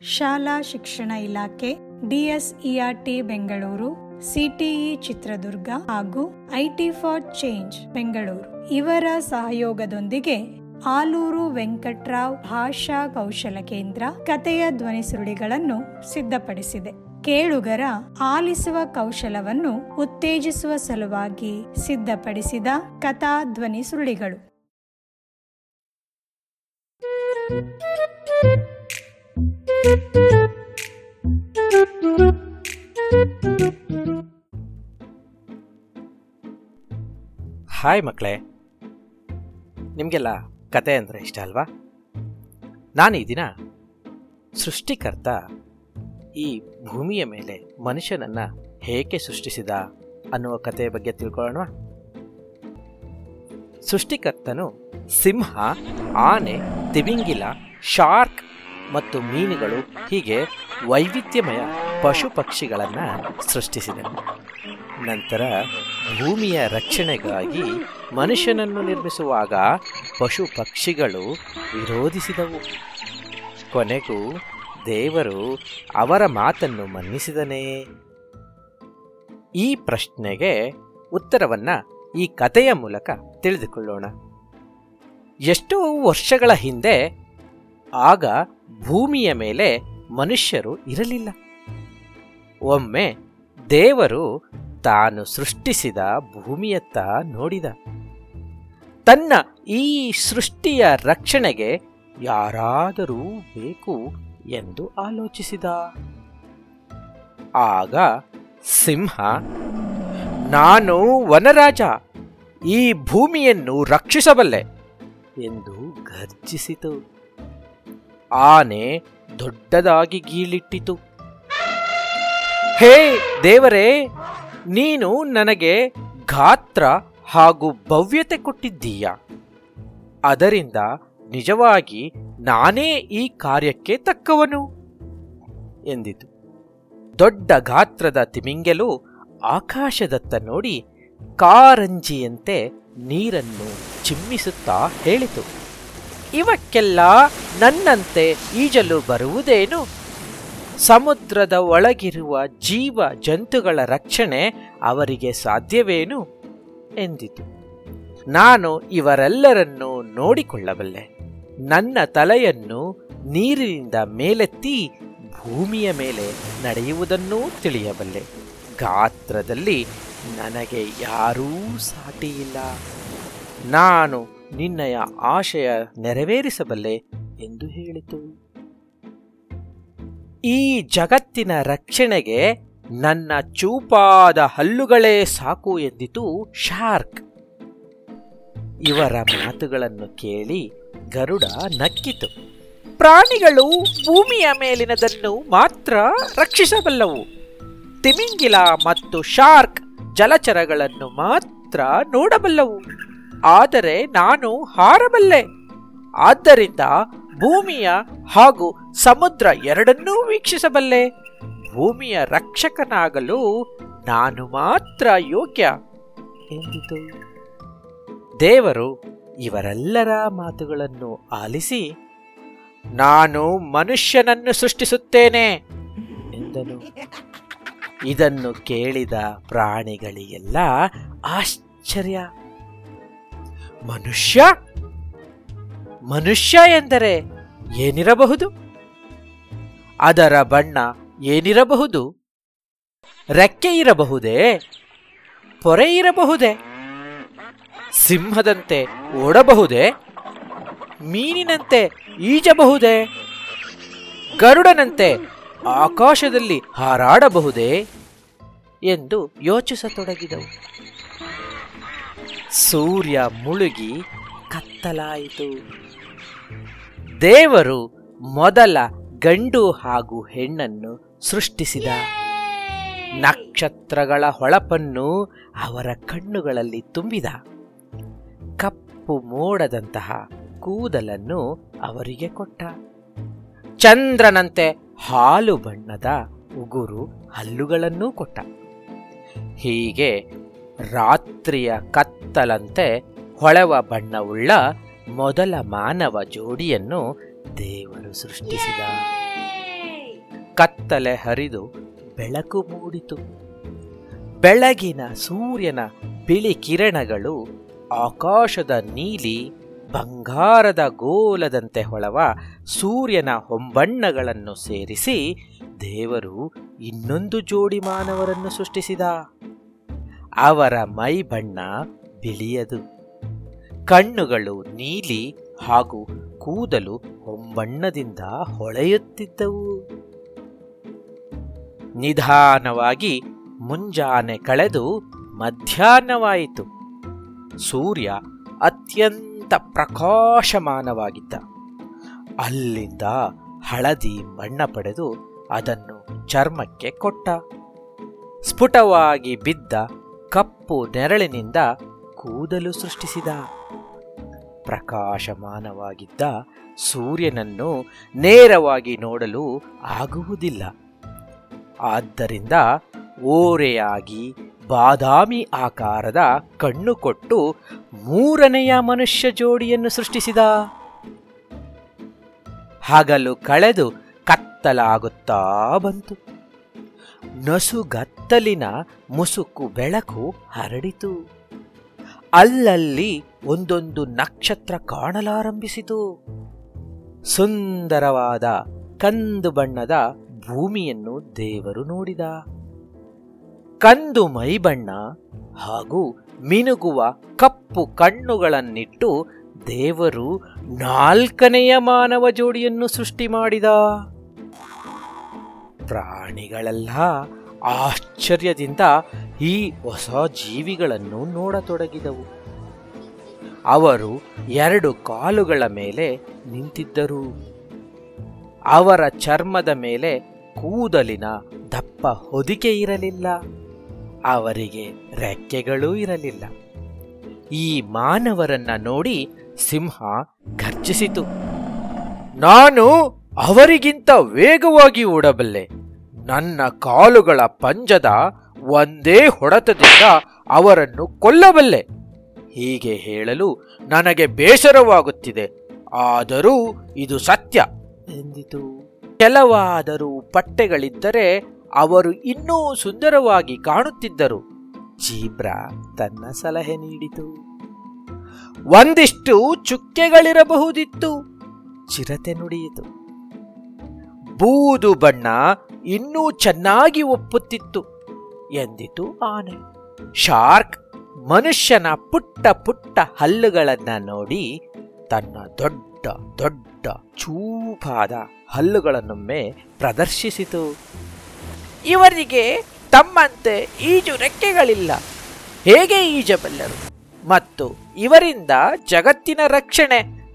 ಶಾಲಾ ಶಿಕ್ಷಣ ಇಲಾಖೆ ಡಿಎಸ್ಇಆರ್ಟಿ ಬೆಂಗಳೂರು ಸಿಟಿಇ ಚಿತ್ರದುರ್ಗ ಹಾಗೂ ಐಟಿ ಫಾರ್ ಚೇಂಜ್ ಬೆಂಗಳೂರು ಇವರ ಸಹಯೋಗದೊಂದಿಗೆ ಆಲೂರು ವೆಂಕಟ್ರಾವ್ ಭಾಷಾ ಕೌಶಲ ಕೇಂದ್ರ ಕಥೆಯ ಧ್ವನಿ ಸುರುಳಿಗಳನ್ನು ಸಿದ್ಧಪಡಿಸಿದೆ ಕೇಳುಗರ ಆಲಿಸುವ ಕೌಶಲವನ್ನು ಉತ್ತೇಜಿಸುವ ಸಲುವಾಗಿ ಸಿದ್ಧಪಡಿಸಿದ ಕಥಾ ಧ್ವನಿ ಸುರುಳಿಗಳು ಹಾಯ್ ಮಕ್ಕಳೇ ನಿಮಗೆಲ್ಲ ಕತೆ ಅಂದರೆ ಇಷ್ಟ ಅಲ್ವಾ ನಾನು ಈ ದಿನ ಸೃಷ್ಟಿಕರ್ತ ಈ ಭೂಮಿಯ ಮೇಲೆ ಮನುಷ್ಯನನ್ನು ಹೇಗೆ ಸೃಷ್ಟಿಸಿದ ಅನ್ನುವ ಕಥೆಯ ಬಗ್ಗೆ ತಿಳ್ಕೊಳ್ಳೋಣ ಸೃಷ್ಟಿಕರ್ತನು ಸಿಂಹ ಆನೆ ತಿಮಿಂಗಿಲ ಶಾರ್ಕ್ ಮತ್ತು ಮೀನುಗಳು ಹೀಗೆ ವೈವಿಧ್ಯಮಯ ಪಶು ಪಕ್ಷಿಗಳನ್ನು ಸೃಷ್ಟಿಸಿದನು ನಂತರ ಭೂಮಿಯ ರಕ್ಷಣೆಗಾಗಿ ಮನುಷ್ಯನನ್ನು ನಿರ್ಮಿಸುವಾಗ ಪಶು ಪಕ್ಷಿಗಳು ವಿರೋಧಿಸಿದವು ಕೊನೆಗೂ ದೇವರು ಅವರ ಮಾತನ್ನು ಮನ್ನಿಸಿದನೇ ಈ ಪ್ರಶ್ನೆಗೆ ಉತ್ತರವನ್ನ ಈ ಕಥೆಯ ಮೂಲಕ ತಿಳಿದುಕೊಳ್ಳೋಣ ಎಷ್ಟೋ ವರ್ಷಗಳ ಹಿಂದೆ ಆಗ ಭೂಮಿಯ ಮೇಲೆ ಮನುಷ್ಯರು ಇರಲಿಲ್ಲ ಒಮ್ಮೆ ದೇವರು ತಾನು ಸೃಷ್ಟಿಸಿದ ಭೂಮಿಯತ್ತ ನೋಡಿದ ತನ್ನ ಈ ಸೃಷ್ಟಿಯ ರಕ್ಷಣೆಗೆ ಯಾರಾದರೂ ಬೇಕು ಎಂದು ಆಲೋಚಿಸಿದ ಆಗ ಸಿಂಹ ನಾನು ವನರಾಜ ಈ ಭೂಮಿಯನ್ನು ರಕ್ಷಿಸಬಲ್ಲೆ ಎಂದು ಗರ್ಜಿಸಿತು ಆನೆ ದೊಡ್ಡದಾಗಿ ಗೀಳಿಟ್ಟಿತು ಹೇ ದೇವರೇ ನೀನು ನನಗೆ ಗಾತ್ರ ಹಾಗೂ ಭವ್ಯತೆ ಕೊಟ್ಟಿದ್ದೀಯ ಅದರಿಂದ ನಿಜವಾಗಿ ನಾನೇ ಈ ಕಾರ್ಯಕ್ಕೆ ತಕ್ಕವನು ಎಂದಿತು ದೊಡ್ಡ ಗಾತ್ರದ ತಿಮಿಂಗೆಲು ಆಕಾಶದತ್ತ ನೋಡಿ ಕಾರಂಜಿಯಂತೆ ನೀರನ್ನು ಚಿಮ್ಮಿಸುತ್ತಾ ಹೇಳಿತು ಇವಕ್ಕೆಲ್ಲ ನನ್ನಂತೆ ಈಜಲು ಬರುವುದೇನು ಸಮುದ್ರದ ಒಳಗಿರುವ ಜೀವ ಜಂತುಗಳ ರಕ್ಷಣೆ ಅವರಿಗೆ ಸಾಧ್ಯವೇನು ಎಂದಿತು ನಾನು ಇವರೆಲ್ಲರನ್ನೂ ನೋಡಿಕೊಳ್ಳಬಲ್ಲೆ ನನ್ನ ತಲೆಯನ್ನು ನೀರಿನಿಂದ ಮೇಲೆತ್ತಿ ಭೂಮಿಯ ಮೇಲೆ ನಡೆಯುವುದನ್ನೂ ತಿಳಿಯಬಲ್ಲೆ ಗಾತ್ರದಲ್ಲಿ ನನಗೆ ಯಾರೂ ಸಾಟಿಯಿಲ್ಲ ನಾನು ನಿನ್ನಯ ಆಶಯ ನೆರವೇರಿಸಬಲ್ಲೆ ಎಂದು ಹೇಳಿತು ಈ ಜಗತ್ತಿನ ರಕ್ಷಣೆಗೆ ನನ್ನ ಚೂಪಾದ ಹಲ್ಲುಗಳೇ ಸಾಕು ಎಂದಿತು ಶಾರ್ಕ್ ಇವರ ಮಾತುಗಳನ್ನು ಕೇಳಿ ಗರುಡ ನಕ್ಕಿತು ಪ್ರಾಣಿಗಳು ಭೂಮಿಯ ಮೇಲಿನದನ್ನು ಮಾತ್ರ ರಕ್ಷಿಸಬಲ್ಲವು ತಿಮಿಂಗಿಲ ಮತ್ತು ಶಾರ್ಕ್ ಜಲಚರಗಳನ್ನು ಮಾತ್ರ ನೋಡಬಲ್ಲವು ಆದರೆ ನಾನು ಹಾರಬಲ್ಲೆ ಆದ್ದರಿಂದ ಭೂಮಿಯ ಹಾಗೂ ಸಮುದ್ರ ಎರಡನ್ನೂ ವೀಕ್ಷಿಸಬಲ್ಲೆ ಭೂಮಿಯ ರಕ್ಷಕನಾಗಲು ನಾನು ಮಾತ್ರ ಯೋಗ್ಯ ಎಂದಿತು ದೇವರು ಇವರೆಲ್ಲರ ಮಾತುಗಳನ್ನು ಆಲಿಸಿ ನಾನು ಮನುಷ್ಯನನ್ನು ಸೃಷ್ಟಿಸುತ್ತೇನೆ ಎಂದನು ಇದನ್ನು ಕೇಳಿದ ಪ್ರಾಣಿಗಳಿಗೆಲ್ಲ ಆಶ್ಚರ್ಯ ಮನುಷ್ಯ ಮನುಷ್ಯ ಎಂದರೆ ಏನಿರಬಹುದು ಅದರ ಬಣ್ಣ ಏನಿರಬಹುದು ರೆಕ್ಕೆ ಇರಬಹುದೇ ಪೊರೆ ಇರಬಹುದೇ ಸಿಂಹದಂತೆ ಓಡಬಹುದೇ ಮೀನಿನಂತೆ ಈಜಬಹುದೇ ಗರುಡನಂತೆ ಆಕಾಶದಲ್ಲಿ ಹಾರಾಡಬಹುದೇ ಎಂದು ಯೋಚಿಸತೊಡಗಿದವು ಸೂರ್ಯ ಮುಳುಗಿ ಕತ್ತಲಾಯಿತು ದೇವರು ಮೊದಲ ಗಂಡು ಹಾಗೂ ಹೆಣ್ಣನ್ನು ಸೃಷ್ಟಿಸಿದ ನಕ್ಷತ್ರಗಳ ಹೊಳಪನ್ನು ಅವರ ಕಣ್ಣುಗಳಲ್ಲಿ ತುಂಬಿದ ಕಪ್ಪು ಮೋಡದಂತಹ ಕೂದಲನ್ನು ಅವರಿಗೆ ಕೊಟ್ಟ ಚಂದ್ರನಂತೆ ಹಾಲು ಬಣ್ಣದ ಉಗುರು ಹಲ್ಲುಗಳನ್ನೂ ಕೊಟ್ಟ ಹೀಗೆ ರಾತ್ರಿಯ ಕತ್ತಲಂತೆ ಹೊಳೆವ ಬಣ್ಣವುಳ್ಳ ಮೊದಲ ಮಾನವ ಜೋಡಿಯನ್ನು ದೇವರು ಸೃಷ್ಟಿಸಿದ ಕತ್ತಲೆ ಹರಿದು ಬೆಳಕು ಮೂಡಿತು ಬೆಳಗಿನ ಸೂರ್ಯನ ಬಿಳಿ ಕಿರಣಗಳು ಆಕಾಶದ ನೀಲಿ ಬಂಗಾರದ ಗೋಲದಂತೆ ಹೊಳವ ಸೂರ್ಯನ ಹೊಂಬಣ್ಣಗಳನ್ನು ಸೇರಿಸಿ ದೇವರು ಇನ್ನೊಂದು ಜೋಡಿ ಮಾನವರನ್ನು ಸೃಷ್ಟಿಸಿದ ಅವರ ಮೈ ಬಣ್ಣ ಬಿಳಿಯದು ಕಣ್ಣುಗಳು ನೀಲಿ ಹಾಗೂ ಕೂದಲು ಹೊಂಬಣ್ಣದಿಂದ ಹೊಳೆಯುತ್ತಿದ್ದವು ನಿಧಾನವಾಗಿ ಮುಂಜಾನೆ ಕಳೆದು ಮಧ್ಯಾಹ್ನವಾಯಿತು ಸೂರ್ಯ ಅತ್ಯಂತ ಪ್ರಕಾಶಮಾನವಾಗಿದ್ದ ಅಲ್ಲಿಂದ ಹಳದಿ ಬಣ್ಣ ಪಡೆದು ಅದನ್ನು ಚರ್ಮಕ್ಕೆ ಕೊಟ್ಟ ಸ್ಫುಟವಾಗಿ ಬಿದ್ದ ಕಪ್ಪು ನೆರಳಿನಿಂದ ಕೂದಲು ಸೃಷ್ಟಿಸಿದ ಪ್ರಕಾಶಮಾನವಾಗಿದ್ದ ಸೂರ್ಯನನ್ನು ನೇರವಾಗಿ ನೋಡಲು ಆಗುವುದಿಲ್ಲ ಆದ್ದರಿಂದ ಓರೆಯಾಗಿ ಬಾದಾಮಿ ಆಕಾರದ ಕಣ್ಣು ಕೊಟ್ಟು ಮೂರನೆಯ ಮನುಷ್ಯ ಜೋಡಿಯನ್ನು ಸೃಷ್ಟಿಸಿದ ಹಗಲು ಕಳೆದು ಕತ್ತಲಾಗುತ್ತಾ ಬಂತು ನಸುಗತ್ತಲಿನ ಮುಸುಕು ಬೆಳಕು ಹರಡಿತು ಅಲ್ಲಲ್ಲಿ ಒಂದೊಂದು ನಕ್ಷತ್ರ ಕಾಣಲಾರಂಭಿಸಿತು ಸುಂದರವಾದ ಕಂದು ಬಣ್ಣದ ಭೂಮಿಯನ್ನು ದೇವರು ನೋಡಿದ ಕಂದು ಮೈಬಣ್ಣ ಹಾಗೂ ಮಿನುಗುವ ಕಪ್ಪು ಕಣ್ಣುಗಳನ್ನಿಟ್ಟು ದೇವರು ನಾಲ್ಕನೆಯ ಮಾನವ ಜೋಡಿಯನ್ನು ಸೃಷ್ಟಿ ಮಾಡಿದ ಪ್ರಾಣಿಗಳೆಲ್ಲ ಆಶ್ಚರ್ಯದಿಂದ ಈ ಹೊಸ ಜೀವಿಗಳನ್ನು ನೋಡತೊಡಗಿದವು ಅವರು ಎರಡು ಕಾಲುಗಳ ಮೇಲೆ ನಿಂತಿದ್ದರು ಅವರ ಚರ್ಮದ ಮೇಲೆ ಕೂದಲಿನ ದಪ್ಪ ಹೊದಿಕೆ ಇರಲಿಲ್ಲ ಅವರಿಗೆ ರೆಕ್ಕೆಗಳೂ ಇರಲಿಲ್ಲ ಈ ಮಾನವರನ್ನ ನೋಡಿ ಸಿಂಹ ಘರ್ಜಿಸಿತು ನಾನು ಅವರಿಗಿಂತ ವೇಗವಾಗಿ ಓಡಬಲ್ಲೆ ನನ್ನ ಕಾಲುಗಳ ಪಂಜದ ಒಂದೇ ಹೊಡೆತದಿಂದ ಅವರನ್ನು ಕೊಲ್ಲಬಲ್ಲೆ ಹೀಗೆ ಹೇಳಲು ನನಗೆ ಬೇಸರವಾಗುತ್ತಿದೆ ಆದರೂ ಇದು ಸತ್ಯ ಎಂದಿತು ಕೆಲವಾದರೂ ಪಟ್ಟೆಗಳಿದ್ದರೆ ಅವರು ಇನ್ನೂ ಸುಂದರವಾಗಿ ಕಾಣುತ್ತಿದ್ದರು ಜೀಬ್ರಾ ತನ್ನ ಸಲಹೆ ನೀಡಿತು ಒಂದಿಷ್ಟು ಚುಕ್ಕೆಗಳಿರಬಹುದಿತ್ತು ಚಿರತೆ ನುಡಿಯಿತು ಬೂದು ಬಣ್ಣ ಇನ್ನೂ ಚೆನ್ನಾಗಿ ಒಪ್ಪುತ್ತಿತ್ತು ಎಂದಿತು ಆನೆ ಶಾರ್ಕ್ ಮನುಷ್ಯನ ಪುಟ್ಟ ಪುಟ್ಟ ಹಲ್ಲುಗಳನ್ನ ನೋಡಿ ತನ್ನ ದೊಡ್ಡ ದೊಡ್ಡ ಚೂಪಾದ ಹಲ್ಲುಗಳನ್ನೊಮ್ಮೆ ಪ್ರದರ್ಶಿಸಿತು ಇವರಿಗೆ ತಮ್ಮಂತೆ ಈಜು ರೆಕ್ಕೆಗಳಿಲ್ಲ ಹೇಗೆ ಈಜಬಲ್ಲರು ಮತ್ತು ಇವರಿಂದ ಜಗತ್ತಿನ ರಕ್ಷಣೆ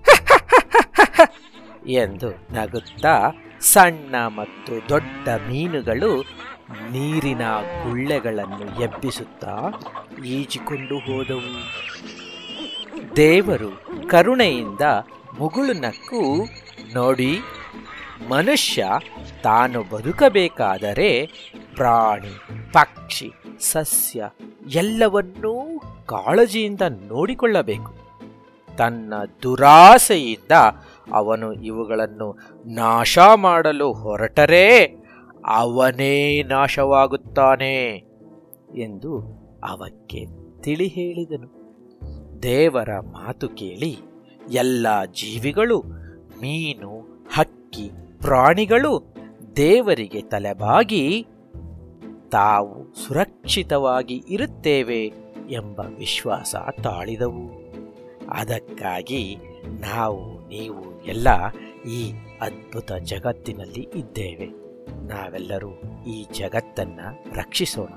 ಎಂದು ನಗುತ್ತಾ ಸಣ್ಣ ಮತ್ತು ದೊಡ್ಡ ಮೀನುಗಳು ನೀರಿನ ಗುಳ್ಳೆಗಳನ್ನು ಎಬ್ಬಿಸುತ್ತಾ ಈಜಿಕೊಂಡು ಹೋದವು ದೇವರು ಕರುಣೆಯಿಂದ ಮುಗುಳು ನಕ್ಕು ನೋಡಿ ಮನುಷ್ಯ ತಾನು ಬದುಕಬೇಕಾದರೆ ಪ್ರಾಣಿ ಪಕ್ಷಿ ಸಸ್ಯ ಎಲ್ಲವನ್ನೂ ಕಾಳಜಿಯಿಂದ ನೋಡಿಕೊಳ್ಳಬೇಕು ತನ್ನ ದುರಾಸೆಯಿಂದ ಅವನು ಇವುಗಳನ್ನು ನಾಶ ಮಾಡಲು ಹೊರಟರೆ ಅವನೇ ನಾಶವಾಗುತ್ತಾನೆ ಎಂದು ಅವಕ್ಕೆ ತಿಳಿ ಹೇಳಿದನು ದೇವರ ಮಾತು ಕೇಳಿ ಎಲ್ಲ ಜೀವಿಗಳು ಮೀನು ಹಕ್ಕಿ ಪ್ರಾಣಿಗಳು ದೇವರಿಗೆ ತಲೆಬಾಗಿ ತಾವು ಸುರಕ್ಷಿತವಾಗಿ ಇರುತ್ತೇವೆ ಎಂಬ ವಿಶ್ವಾಸ ತಾಳಿದವು ಅದಕ್ಕಾಗಿ ನಾವು ನೀವು ಎಲ್ಲ ಈ ಅದ್ಭುತ ಜಗತ್ತಿನಲ್ಲಿ ಇದ್ದೇವೆ ನಾವೆಲ್ಲರೂ ಈ ಜಗತ್ತನ್ನ ರಕ್ಷಿಸೋಣ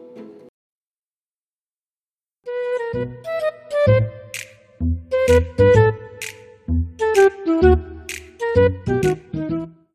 Thank you.